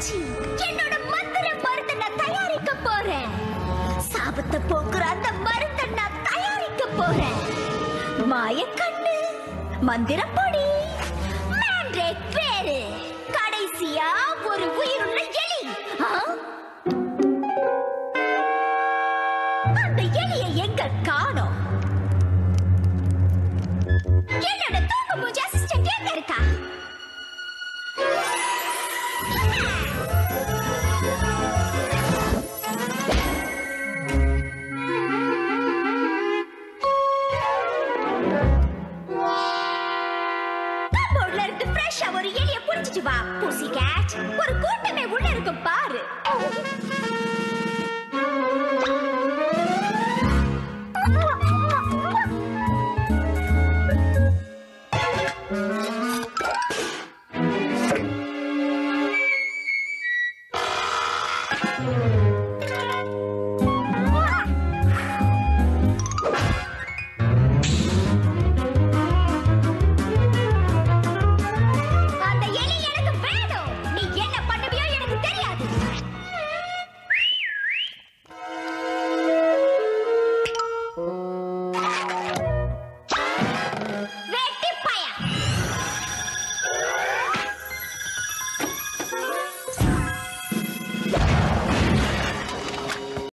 வச்சு என்னோட மந்திர மருந்தை நான் தயாரிக்க போறேன் சாபத்தை போக்குற அந்த மருந்தை நான் தயாரிக்க போறேன் மாயக்கண்ணு மந்திர பொடி மேண்ட்ரேக் பேரு கடைசியா ஒரு உயிருள்ள எலி ஆ? அந்த எலியை எங்க காணோம் என்னோட தூக்கு மூஞ்சி அசிஸ்டன்ட் எங்க இருக்கா கபோர்ட்ல இருந்து ஃப்ரெஷ்ஷா ஒரு எலிய புடிச்சிட்டு வா பூசி கேட் ஒரு கூட்டமே உள்ள இருக்கும் பாரு